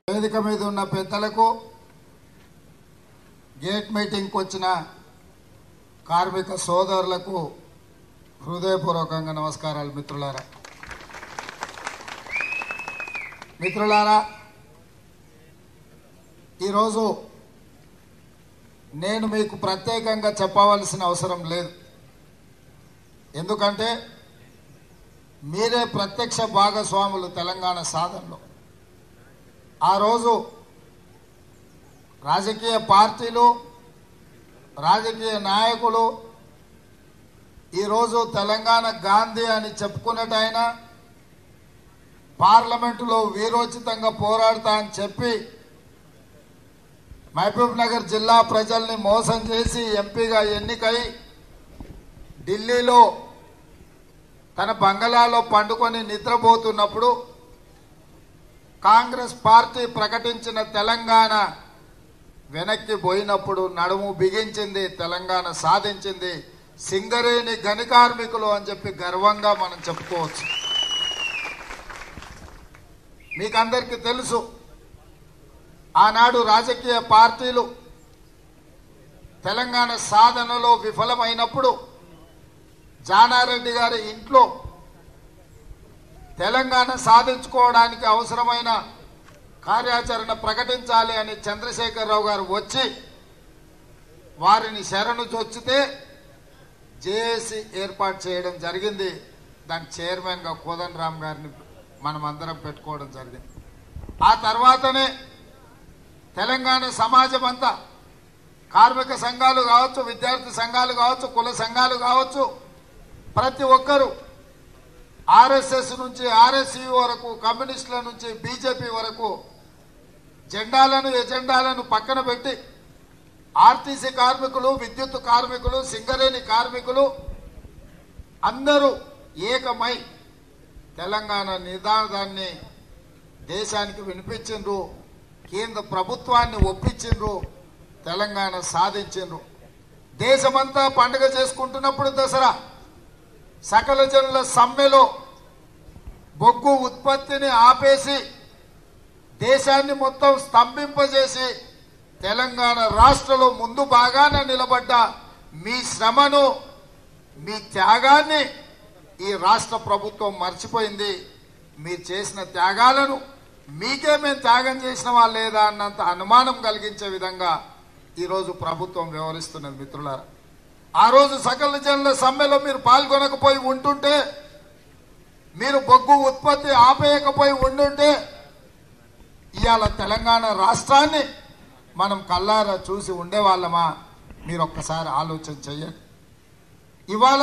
వేదిక మీద ఉన్న పెద్దలకు గేట్ మీటింగ్కి వచ్చిన కార్మిక సోదరులకు హృదయపూర్వకంగా నమస్కారాలు మిత్రులారా మిత్రులారా ఈరోజు నేను మీకు ప్రత్యేకంగా చెప్పవలసిన అవసరం లేదు ఎందుకంటే మీరే ప్రత్యక్ష భాగస్వాములు తెలంగాణ సాధనలో ఆ రోజు రాజకీయ పార్టీలు రాజకీయ నాయకులు ఈరోజు తెలంగాణ గాంధీ అని చెప్పుకున్నట్టయినా పార్లమెంటులో వీరోచితంగా పోరాడతా అని చెప్పి మహబూబ్ నగర్ జిల్లా ప్రజల్ని మోసం చేసి ఎంపీగా ఎన్నికై ఢిల్లీలో తన బంగళాలో పండుకొని నిద్రపోతున్నప్పుడు కాంగ్రెస్ పార్టీ ప్రకటించిన తెలంగాణ వెనక్కి పోయినప్పుడు నడుము బిగించింది తెలంగాణ సాధించింది సింగరేణి గని కార్మికులు అని చెప్పి గర్వంగా మనం చెప్పుకోవచ్చు మీకందరికీ తెలుసు ఆనాడు రాజకీయ పార్టీలు తెలంగాణ సాధనలో విఫలమైనప్పుడు జానారెడ్డి గారి ఇంట్లో తెలంగాణ సాధించుకోవడానికి అవసరమైన కార్యాచరణ ప్రకటించాలి అని చంద్రశేఖరరావు గారు వచ్చి వారిని శరణు చొచ్చితే జేఏసీ ఏర్పాటు చేయడం జరిగింది దాని చైర్మన్గా కోదన్ రామ్ గారిని మనం అందరం పెట్టుకోవడం జరిగింది ఆ తర్వాతనే తెలంగాణ సమాజం అంతా కార్మిక సంఘాలు కావచ్చు విద్యార్థి సంఘాలు కావచ్చు కుల సంఘాలు కావచ్చు ప్రతి ఒక్కరూ ఆర్ఎస్ఎస్ నుంచి ఆర్ఎస్యు వరకు కమ్యూనిస్టుల నుంచి బీజేపీ వరకు జెండాలను ఎజెండాలను పక్కన పెట్టి ఆర్టీసీ కార్మికులు విద్యుత్ కార్మికులు సింగరేణి కార్మికులు అందరూ ఏకమై తెలంగాణ నిదానాన్ని దేశానికి వినిపించిండ్రు కేంద్ర ప్రభుత్వాన్ని ఒప్పించిండ్రు తెలంగాణ సాధించిండ్రు దేశమంతా పండుగ చేసుకుంటున్నప్పుడు దసరా సకల జనుల సమ్మెలో బొగ్గు ఉత్పత్తిని ఆపేసి దేశాన్ని మొత్తం స్తంభింపజేసి తెలంగాణ రాష్ట్రంలో ముందు బాగాన నిలబడ్డ మీ శ్రమను మీ త్యాగాన్ని ఈ రాష్ట్ర ప్రభుత్వం మర్చిపోయింది మీరు చేసిన త్యాగాలను మీకే మేము త్యాగం చేసినవా లేదా అన్నంత అనుమానం కలిగించే విధంగా ఈరోజు ప్రభుత్వం వ్యవహరిస్తున్నది మిత్రులారా ఆ రోజు సకల జనుల సమ్మెలో మీరు పాల్గొనకపోయి ఉంటుంటే మీరు బొగ్గు ఉత్పత్తి ఆపేయకపోయి ఉండుంటే ఇవాళ తెలంగాణ రాష్ట్రాన్ని మనం కల్లారా చూసి ఉండేవాళ్ళమా మీరు ఒక్కసారి ఆలోచన చెయ్యండి ఇవాళ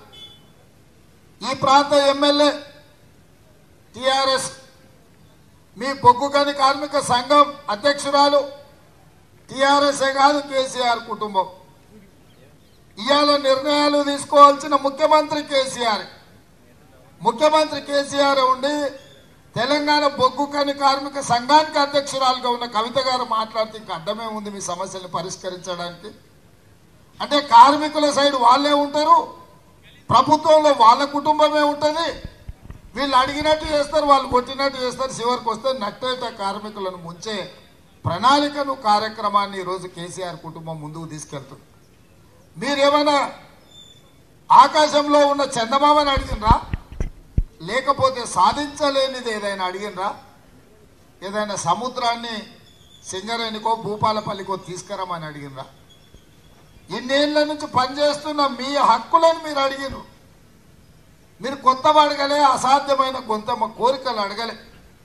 ఈ ప్రాంత ఎమ్మెల్యే టిఆర్ఎస్ మీ బొగ్గు గని కార్మిక సంఘం అధ్యక్షురాలు టిఆర్ఎస్ఏ కాదు కేసీఆర్ కుటుంబం ఇవాళ నిర్ణయాలు తీసుకోవాల్సిన ముఖ్యమంత్రి కేసీఆర్ ముఖ్యమంత్రి కేసీఆర్ ఉండి తెలంగాణ బొగ్గు కని కార్మిక సంఘానికి అధ్యక్షురాలుగా ఉన్న కవిత గారు మాట్లాడితే ఇంకా అడ్డమే ఉంది మీ సమస్యలను పరిష్కరించడానికి అంటే కార్మికుల సైడ్ వాళ్ళే ఉంటారు ప్రభుత్వంలో వాళ్ళ కుటుంబమే ఉంటుంది వీళ్ళు అడిగినట్టు చేస్తారు వాళ్ళు కొట్టినట్టు చేస్తారు చివరికి వస్తే నట్టేట కార్మికులను ముంచే ప్రణాళికను కార్యక్రమాన్ని ఈరోజు కేసీఆర్ కుటుంబం ముందుకు తీసుకెళ్తుంది మీరేమైనా ఆకాశంలో ఉన్న చందమామని అడిగినరా లేకపోతే సాధించలేనిది ఏదైనా అడిగినరా ఏదైనా సముద్రాన్ని సింగరేణికో భూపాలపల్లికో తీసుకురమని అడిగినరా ఇన్నేళ్ల నుంచి పనిచేస్తున్న మీ హక్కులను మీరు అడిగిరు మీరు కొత్త అడగలే అసాధ్యమైన కొంత కోరికలు అడగలే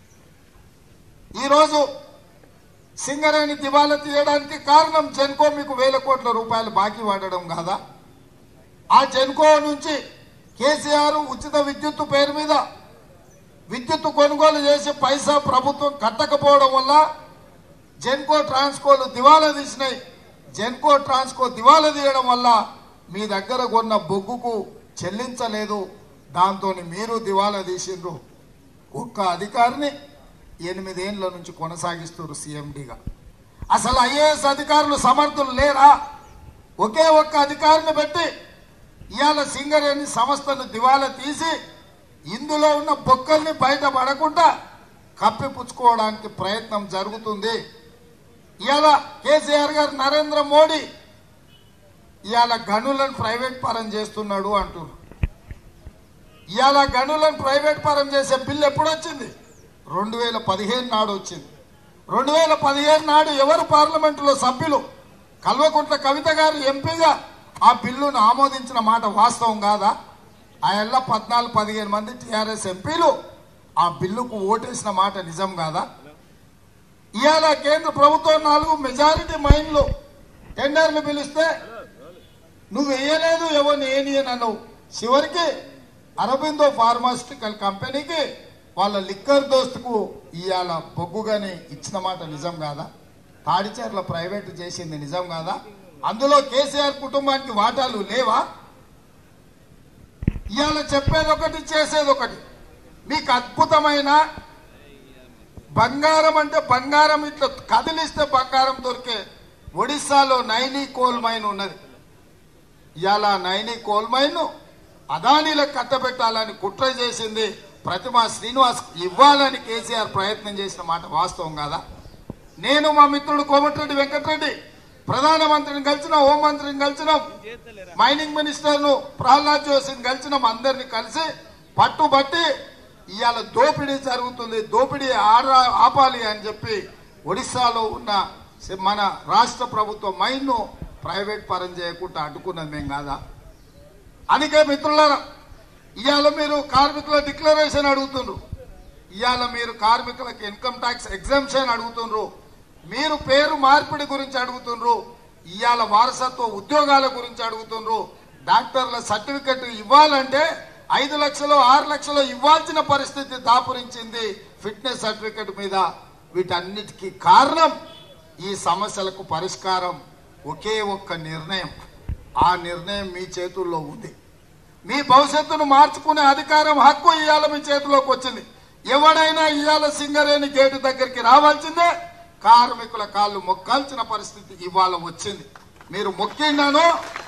ఈరోజు సింగరేణి దివాలా తీయడానికి కారణం జెన్కో మీకు వేల కోట్ల రూపాయలు బాకీ పడడం కాదా ఆ జెన్కో నుంచి కేసీఆర్ ఉచిత విద్యుత్ పేరు మీద విద్యుత్ కొనుగోలు చేసి పైసా ప్రభుత్వం కట్టకపోవడం వల్ల జెన్కో ట్రాన్స్కోలు దివాలా తీసినాయి జెన్కో ట్రాన్స్కో దివాలా తీయడం వల్ల మీ దగ్గర కొన్న బొగ్గుకు చెల్లించలేదు దాంతో మీరు దివాలా తీసిండ్రు ఒక్క అధికారిని ఎనిమిదేండ్ల నుంచి కొనసాగిస్తున్నారు సీఎండిగా అసలు ఐఏఎస్ అధికారులు సమర్థులు లేరా ఒకే ఒక్క అధికారిని పెట్టి ఇవాళ సింగరేణి సంస్థను దివాలా తీసి ఇందులో ఉన్న బొక్కల్ని బయట పడకుండా కప్పిపుచ్చుకోవడానికి ప్రయత్నం జరుగుతుంది ఇవాళ కేసీఆర్ గారు నరేంద్ర మోడీ ఇవాళ గనులను ప్రైవేట్ పరం చేస్తున్నాడు అంటున్నారు ఇవాళ గనులను ప్రైవేట్ పరం చేసే బిల్లు ఎప్పుడు వచ్చింది రెండు వేల పదిహేను నాడు వచ్చింది రెండు వేల పదిహేను నాడు ఎవరు పార్లమెంటులో సభ్యులు కల్వకుంట్ల కవిత గారు ఎంపీగా ఆ బిల్లును ఆమోదించిన మాట వాస్తవం కాదా ఆ ఎల్ల పద్నాలుగు పదిహేను మంది టీఆర్ఎస్ ఎంపీలు ఆ బిల్లుకు ఓటేసిన మాట నిజం కాదా ఇవాళ కేంద్ర ప్రభుత్వం నాలుగు మెజారిటీ మైండ్లు టెండర్లు పిలిస్తే నువ్వు వేయలేదు ఎవరిని ఏని అన్నావు చివరికి అరబిందో ఫార్మాస్యూటికల్ కంపెనీకి వాళ్ళ లిక్కర్ దోస్తుకు ఇవాళ బొగ్గుగానే ఇచ్చిన మాట నిజం కాదా తాడిచేర్ల ప్రైవేట్ చేసింది నిజం కాదా అందులో కేసీఆర్ కుటుంబానికి వాటాలు లేవా ఇవాళ చెప్పేది ఒకటి చేసేది ఒకటి మీకు అద్భుతమైన బంగారం అంటే బంగారం ఇట్లా కదిలిస్తే బంగారం దొరికే ఒడిస్సాలో నైనీ కోల్ మైన్ ఉన్నది ఇవాళ నైని కోల్ మైన్ అదానీలకు కట్టబెట్టాలని కుట్ర చేసింది ప్రతిమా శ్రీనివాస్ ఇవ్వాలని కేసీఆర్ ప్రయత్నం చేసిన మాట వాస్తవం కాదా నేను మా మిత్రుడు కోమటిరెడ్డి వెంకటరెడ్డి ప్రధానమంత్రిని కలిసిన హోంమంత్రిని కలిసిన మైనింగ్ మినిస్టర్ ను ప్రహ్లాద్ జోషిని కలిసినాం అందరిని కలిసి పట్టుబట్టి ఇవాళ దోపిడీ జరుగుతుంది దోపిడీ ఆరా- ఆపాలి అని చెప్పి ఒడిశాలో ఉన్న మన రాష్ట్ర ప్రభుత్వ మైన్ను ప్రైవేట్ పరం చేయకుండా అడ్డుకున్నది మేము కాదా అందుకే మిత్రులారా ఇవాళ మీరు కార్మికుల డిక్లరేషన్ అడుగుతుండ్రు ఇవాళ మీరు కార్మికులకు ఇన్కమ్ ట్యాక్స్ ఎగ్జామ్షన్ అడుగుతుండ్రు మీరు పేరు మార్పిడి గురించి అడుగుతుండ్రు ఇవాళ వారసత్వ ఉద్యోగాల గురించి అడుగుతుండ్రు డాక్టర్ల సర్టిఫికెట్ ఇవ్వాలంటే ఐదు లక్షలు ఆరు లక్షలు ఇవ్వాల్సిన పరిస్థితి దాపురించింది ఫిట్నెస్ సర్టిఫికెట్ మీద వీటన్నిటికీ కారణం ఈ సమస్యలకు పరిష్కారం ఒకే ఒక్క నిర్ణయం ఆ నిర్ణయం మీ చేతుల్లో ఉంది మీ భవిష్యత్తును మార్చుకునే అధికారం హక్కు ఇవాళ మీ చేతిలోకి వచ్చింది ఎవడైనా ఇవాళ సింగరేణి గేటు దగ్గరికి రావాల్సిందే కార్మికుల కాళ్ళు మొక్కాల్సిన పరిస్థితి ఇవాళ వచ్చింది మీరు మొక్కిండాను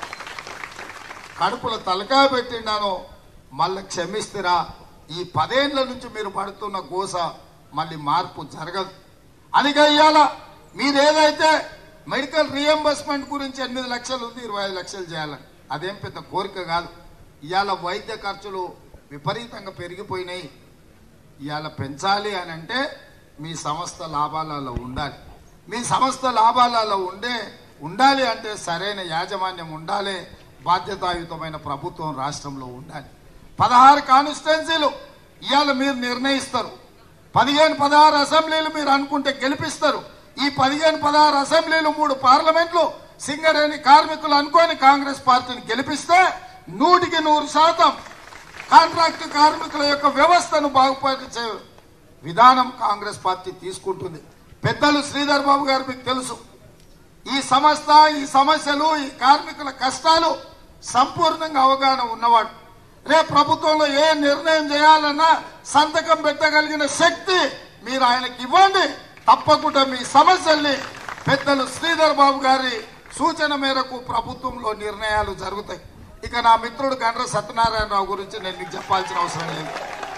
కడుపుల తలకాయ పెట్టిండాను మళ్ళీ క్షమిస్తురా ఈ పదేళ్ల నుంచి మీరు పడుతున్న గోస మళ్ళీ మార్పు జరగదు అందుకే ఇవాళ మీరు ఏదైతే మెడికల్ రియంబర్స్మెంట్ గురించి ఎనిమిది లక్షలు ఉంది ఇరవై ఐదు లక్షలు చేయాలని అదేం పెద్ద కోరిక కాదు ఇవాళ వైద్య ఖర్చులు విపరీతంగా పెరిగిపోయినాయి ఇవాళ పెంచాలి అని అంటే మీ సంస్థ లాభాలలో ఉండాలి మీ సంస్థ లాభాలలో ఉండే ఉండాలి అంటే సరైన యాజమాన్యం ఉండాలి బాధ్యతాయుతమైన ప్రభుత్వం రాష్ట్రంలో ఉండాలి పదహారు కాన్స్టిట్యున్సీలు ఇవాళ మీరు నిర్ణయిస్తారు పదిహేను పదహారు అసెంబ్లీలు మీరు అనుకుంటే గెలిపిస్తారు ఈ పదిహేను పదహారు అసెంబ్లీలు మూడు పార్లమెంట్లు సింగరేణి కార్మికులు అనుకొని కాంగ్రెస్ పార్టీని గెలిపిస్తే నూటికి నూరు శాతం కాంట్రాక్ట్ కార్మికుల యొక్క వ్యవస్థను బాగుపరిచే విధానం కాంగ్రెస్ పార్టీ తీసుకుంటుంది పెద్దలు శ్రీధర్ బాబు గారు మీకు తెలుసు ఈ సంస్థ ఈ సమస్యలు ఈ కార్మికుల కష్టాలు సంపూర్ణంగా అవగాహన ఉన్నవాడు రేపు ప్రభుత్వంలో ఏ నిర్ణయం చేయాలన్నా సంతకం పెట్టగలిగిన శక్తి మీరు ఆయనకి ఇవ్వండి తప్పకుండా మీ సమస్యల్ని పెద్దలు శ్రీధర్ బాబు గారి సూచన మేరకు ప్రభుత్వంలో నిర్ణయాలు జరుగుతాయి ఇక నా మిత్రుడు గండ్ర సత్యనారాయణరావు గురించి నేను మీకు చెప్పాల్సిన అవసరం లేదు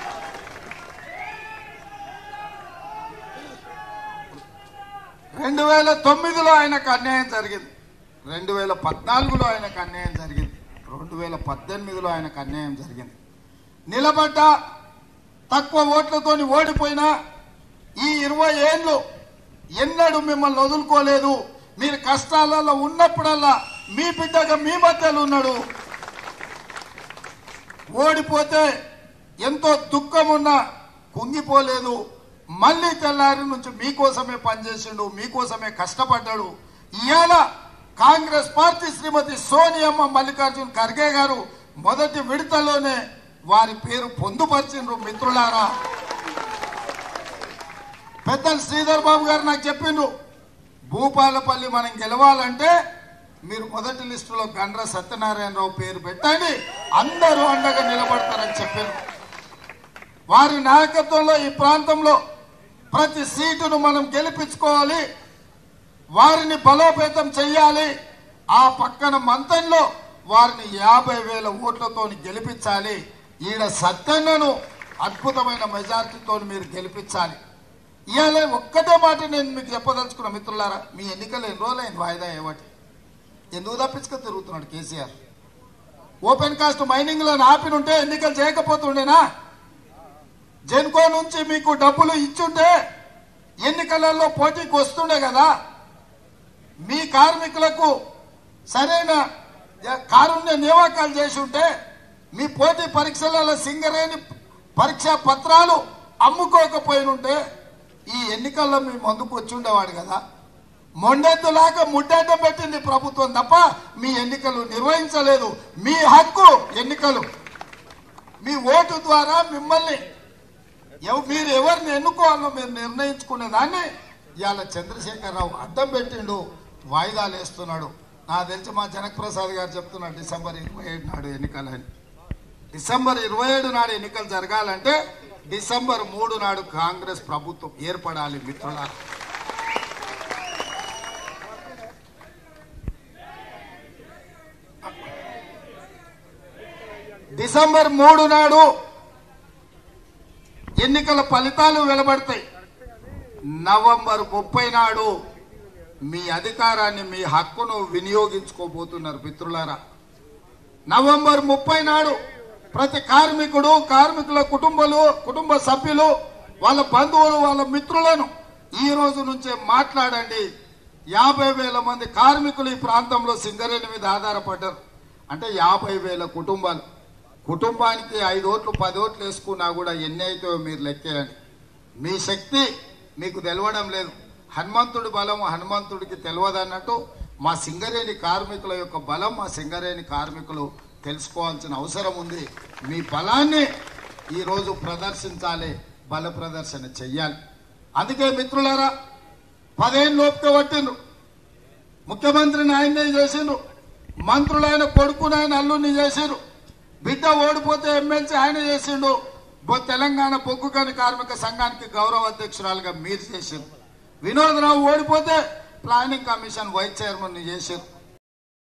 రెండు వేల తొమ్మిదిలో ఆయనకు అన్యాయం జరిగింది రెండు వేల పద్నాలుగులో ఆయనకు అన్యాయం జరిగింది రెండు వేల పద్దెనిమిదిలో ఆయనకు అన్యాయం జరిగింది నిలబడ్డ తక్కువ ఓట్లతోని ఓడిపోయినా ఈ ఇరవై ఏళ్ళు ఎన్నడూ మిమ్మల్ని వదులుకోలేదు మీరు కష్టాలలో ఉన్నప్పుడల్లా మీ బిడ్డగా మీ మధ్యలో ఉన్నాడు ఓడిపోతే ఎంతో దుఃఖం ఉన్నా కుంగిపోలేదు మళ్ళీ తెల్లారి నుంచి మీకోసమే పనిచేసిండు మీకోసమే కష్టపడ్డాడు ఇవాళ కాంగ్రెస్ పార్టీ శ్రీమతి సోనియమ్మ మల్లికార్జున్ ఖర్గే గారు మొదటి విడతలోనే వారి పేరు పొందుపరిచిండ్రు మిత్రులారా పెద్దలు శ్రీధర్ బాబు గారు నాకు చెప్పిండ్రు భూపాలపల్లి మనం గెలవాలంటే మీరు మొదటి లిస్టులో గండ్ర సత్యనారాయణరావు పేరు పెట్టండి అందరూ అండగా నిలబడతారని చెప్పారు వారి నాయకత్వంలో ఈ ప్రాంతంలో ప్రతి సీటును మనం గెలిపించుకోవాలి వారిని బలోపేతం చెయ్యాలి ఆ పక్కన మంతంలో వారిని యాభై వేల ఓట్లతో గెలిపించాలి ఈడ సత్యన్నను అద్భుతమైన మెజార్టీతో మీరు గెలిపించాలి ఇవాళ ఒక్కటే మాట నేను మీకు చెప్పదలుచుకున్న మిత్రులారా మీ ఎన్నికలు ఎన్ని రోజులైంది వాయిదా ఏవటి ఎందుకు తప్పించుకొని తిరుగుతున్నాడు కేసీఆర్ ఓపెన్ కాస్ట్ మైనింగ్లను ఆపినుంటే ఎన్నికలు చేయకపోతుండేనా జెన్కో నుంచి మీకు డబ్బులు ఇచ్చుంటే ఎన్నికలలో పోటీకి వస్తుండే కదా మీ కార్మికులకు సరైన కారుణ్య నియామకాలు చేసి ఉంటే మీ పోటీ పరీక్షలలో సింగరేణి పరీక్షా పత్రాలు అమ్ముకోకపోయినుంటే ఈ ఎన్నికల్లో మీ ముందుకు వచ్చి ఉండేవాడు కదా మొండెద్దులాగా ముడ్డెడ్డం పెట్టింది ప్రభుత్వం తప్ప మీ ఎన్నికలు నిర్వహించలేదు మీ హక్కు ఎన్నికలు మీ ఓటు ద్వారా మిమ్మల్ని ఎవ- మీరు ఎవరిని ఎన్నుకోవాలో మీరు నిర్ణయించుకునే దాన్ని ఇవాళ చంద్రశేఖరరావు అడ్డం పెట్టిండు వాయిదాలు వేస్తున్నాడు నా తెలిసి మా జనకప్రసాద్ గారు చెప్తున్నాడు డిసెంబర్ ఇరవై ఏడు నాడు ఎన్నికలని డిసెంబర్ ఇరవై ఏడు నాడు ఎన్నికలు జరగాలంటే డిసెంబర్ మూడు నాడు కాంగ్రెస్ ప్రభుత్వం ఏర్పడాలి మిత్రులారా డిసెంబర్ మూడు నాడు ఎన్నికల ఫలితాలు వెలువడతాయి నవంబర్ ముప్పై నాడు మీ అధికారాన్ని మీ హక్కును వినియోగించుకోబోతున్నారు మిత్రులారా నవంబర్ ముప్పై నాడు ప్రతి కార్మికుడు కార్మికుల కుటుంబాలు కుటుంబ సభ్యులు వాళ్ళ బంధువులు వాళ్ళ మిత్రులను ఈ రోజు నుంచే మాట్లాడండి యాభై వేల మంది కార్మికులు ఈ ప్రాంతంలో సింగరేణి మీద ఆధారపడ్డారు అంటే యాభై వేల కుటుంబాలు కుటుంబానికి ఐదు ఓట్లు పది ఓట్లు వేసుకున్నా కూడా ఎన్ని అవుతాయో మీరు లెక్కేయండి మీ శక్తి మీకు తెలవడం లేదు హనుమంతుడి బలం హనుమంతుడికి తెలియదు అన్నట్టు మా సింగరేణి కార్మికుల యొక్క బలం మా సింగరేణి కార్మికులు తెలుసుకోవాల్సిన అవసరం ఉంది మీ బలాన్ని ఈరోజు ప్రదర్శించాలి బల ప్రదర్శన చెయ్యాలి అందుకే మిత్రులారా పదేళ్ళు లోపుకే పట్టిండ్రు ముఖ్యమంత్రిని ఆయన్నే చేసిండ్రు మంత్రులైన కొడుకుని ఆయన అల్లుని చేసిండ్రు బిడ్డ ఓడిపోతే ఎమ్మెల్సీ ఆయన చేసిండు బొ- తెలంగాణ బొగ్గు గని కార్మిక సంఘానికి గౌరవ అధ్యక్షురాలుగా మీరు చేసిండ్రు వినోదరావు ఓడిపోతే ప్లానింగ్ కమిషన్ వైస్ చైర్మన్ చేశారు